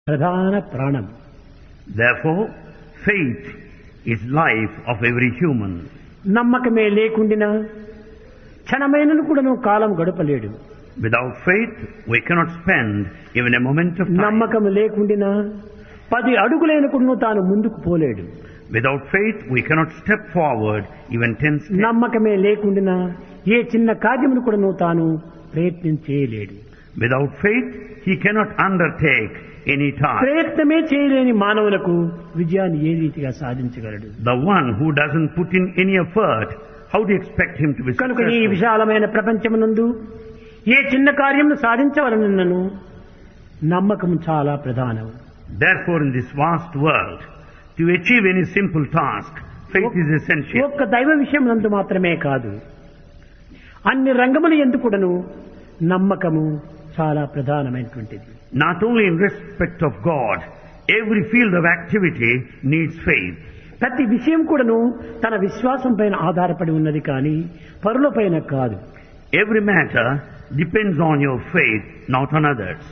ప్రధాన ప్రాణం Therefore, faith is life of every human. నమ్మకమే లేకుండినా క్షణమైనను కూడాను కాలం గడపలేడు Without faith, we cannot spend even a moment of time. నమ్మకం లేకుండినా పది అడుగులైన కూడాను తాను ముందుకు పోలేడు Without faith, we cannot step forward even ten steps. నమ్మకమే లేకుండినా ఏ చిన్న కార్యమును కూడాను తాను ప్రయత్నం చేయలేడు Without faith, he cannot undertake any task. ప్రయత్నమే చేయలేని మానవులకు విజయాన్ని ఏ రీతిగా సాధించగలడు The one who doesn't put in any effort, how do you expect him to be కనుక ఈ successful? విశాలమైన ప్రపంచమునందు ఏ చిన్న కార్యమును సాధించవలనను నమ్మకం చాలా ప్రధానం Therefore, in this vast world, to achieve any simple task, faith is essential. ఒక్క దైవ విషయం నందు మాత్రమే కాదు అన్ని రంగములు ఎందుకుడను నమ్మకము చాలా ప్రధానమైనటువంటిది Not only in respect of God, every field of activity needs faith. ప్రతి విషయం కూడాను తన విశ్వాసం పైన ఆధారపడి ఉన్నది కానీ పరుల పైన కాదు Every matter depends on your faith, not on others.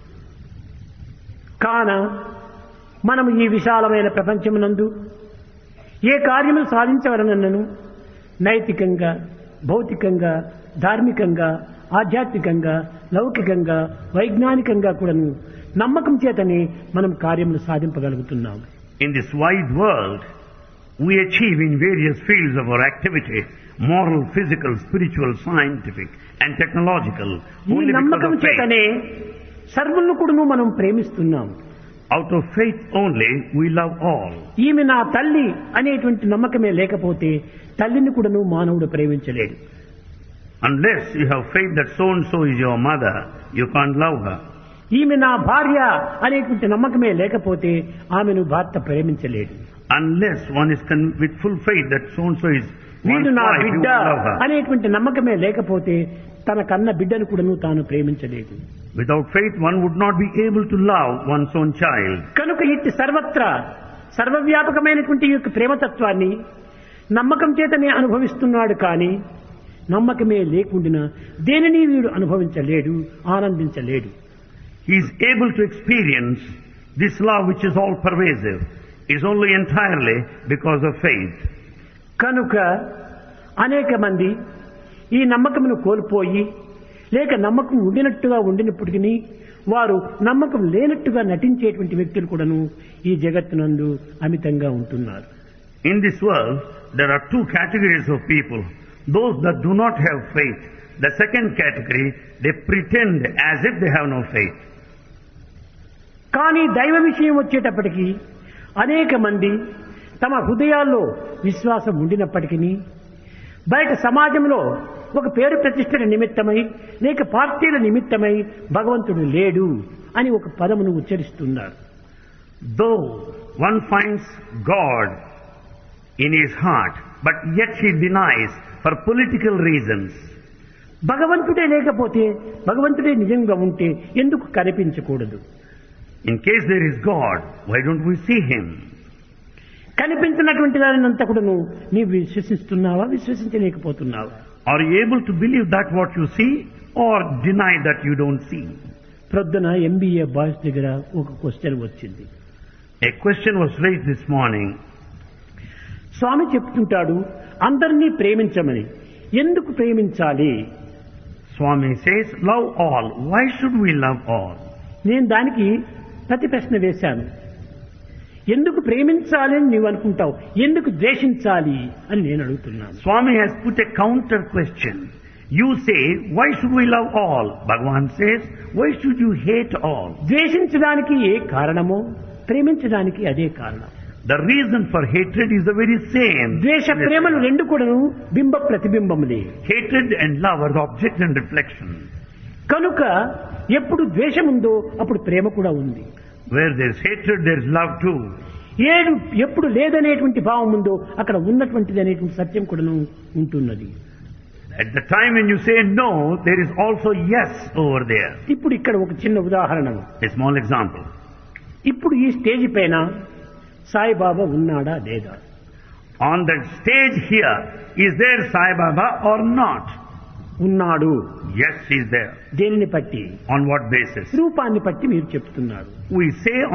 కాన మనం ఈ విశాలమైన ప్రపంచమునందు ఏ కార్యము సాధించవలనను నైతికంగా భౌతికంగా ధార్మికంగా ఆధ్యాత్మికంగా లౌకికంగా వైజ్ఞానికంగా కూడాను నమ్మకం చేతనే మనం కార్యములు సాధింపగలుగుతున్నాం In this wide world, we achieve in various fields of our activity, moral, physical, spiritual, scientific, and technological, ఈ only because నమ్మకం of faith. చేతనే సర్వులను కూడాను మనం ప్రేమిస్తున్నాం Out of faith only, we love all. ఈమె నా తల్లి అనేటువంటి నమ్మకమే లేకపోతే తల్లిని కూడాను మానవుడు ప్రేమించలేడు Unless you have faith that so and so is your mother, you can't love her. ఈమె నా భార్య అనేటువంటి నమ్మకమే లేకపోతే ఆమెను భర్త ప్రేమించలేడు Unless one is con- with full faith that so and so is one's వీడు నా wife, you బిడ్డ will love her. అనేటువంటి నమ్మకమే లేకపోతే తన కన్న బిడ్డను కూడాను తాను ప్రేమించలేదు Without faith, one would not be able to love one's own child. కనుక ఇట్టి సర్వత్రా సర్వవ్యాపకమైనటువంటి ఈ యొక్క ప్రేమతత్వాన్ని నమ్మకం చేతనే అనుభవిస్తున్నాడు కానీ నమ్మకమే లేకుండా దేనిని వీడు అనుభవించలేడు ఆనందించలేడు He is able to experience this love which is all pervasive is only entirely because of faith. కనుక అనేక మంది ఈ నమ్మకమును కోల్పోయి లేక నమ్మకం ఉండినట్టుగా ఉండినప్పటికీ వారు నమ్మకం లేనట్టుగా నటించేటువంటి వ్యక్తులు కూడాను ఈ జగత్తునందు అమితంగా ఉంటున్నారు In this world, there are two categories of people. Those that do not have faith. The second category, they pretend as if they have no faith. కానీ దైవ విషయం వచ్చేటప్పటికి అనేక మంది తమ హృదయాల్లో విశ్వాసం ఉండినప్పటికీ బయట సమాజంలో ఒక పేరు ప్రతిష్టల నిమిత్తమై లేక పార్టీల నిమిత్తమై భగవంతుడు లేడు అని ఒక పదమును ఉచ్చరిస్తున్నారు Though one finds God in his heart, but yet he denies for political reasons. భగవంతుడే లేకపోతే భగవంతుడే నిజంగా ఉంటే ఎందుకు కనిపించకూడదు In case there is God, why don't we see him? కనిపించినటువంటి దానినంతా కూడాను నీవు విశ్వసిస్తున్నావా విశ్వసించలేకపోతున్నావా Are you able to believe that what you see or deny that you don't see? ప్రొద్దున ఎంబీఏ బాయ్స్ దగ్గర ఒక క్వశ్చన్ వచ్చింది A question was raised this morning. స్వామి చెప్తుంటాడు అందరినీ ప్రేమించమని ఎందుకు ప్రేమించాలి Swami says, love all. Why should we love all? నేను దానికి ప్రతి ప్రశ్న వేశాను ఎందుకు ప్రేమించాలి అని నీవు అనుకుంటావు ఎందుకు ద్వేషించాలి అని నేను అడుగుతున్నాను Swami has put a counter question. You say, why should we love all? Bhagavan says, why should you hate all? ద్వేషించడానికి ఏ కారణమో ప్రేమించడానికి అదే కారణం The reason for hatred is the very same. ద్వేష ప్రేమలు రెండు కూడాను బింబ ప్రతిబింబములే Hatred and love are the object and reflection. కనుక ఎప్పుడు ద్వేషం ఉందో అప్పుడు ప్రేమ కూడా ఉంది Where there is hatred, there is love too. ఏడు ఎప్పుడు లేదనేటువంటి భావం ఉందో అక్కడ ఉన్నటువంటిది అనేటువంటి సత్యం కూడాను ఉంటున్నది At the time when you say no, there is also yes over there. ఇప్పుడు ఇక్కడ ఒక చిన్న ఉదాహరణ A small example. ఇప్పుడు ఈ స్టేజ్ పైన సాయిబాబా ఉన్నాడా లేదా On the stage here, is there Sai Baba or not? ఉన్నాడు Yes, she is there. దేనిని బట్టి On what basis? రూపాన్ని బట్టి మీరు చెప్తున్నారు We say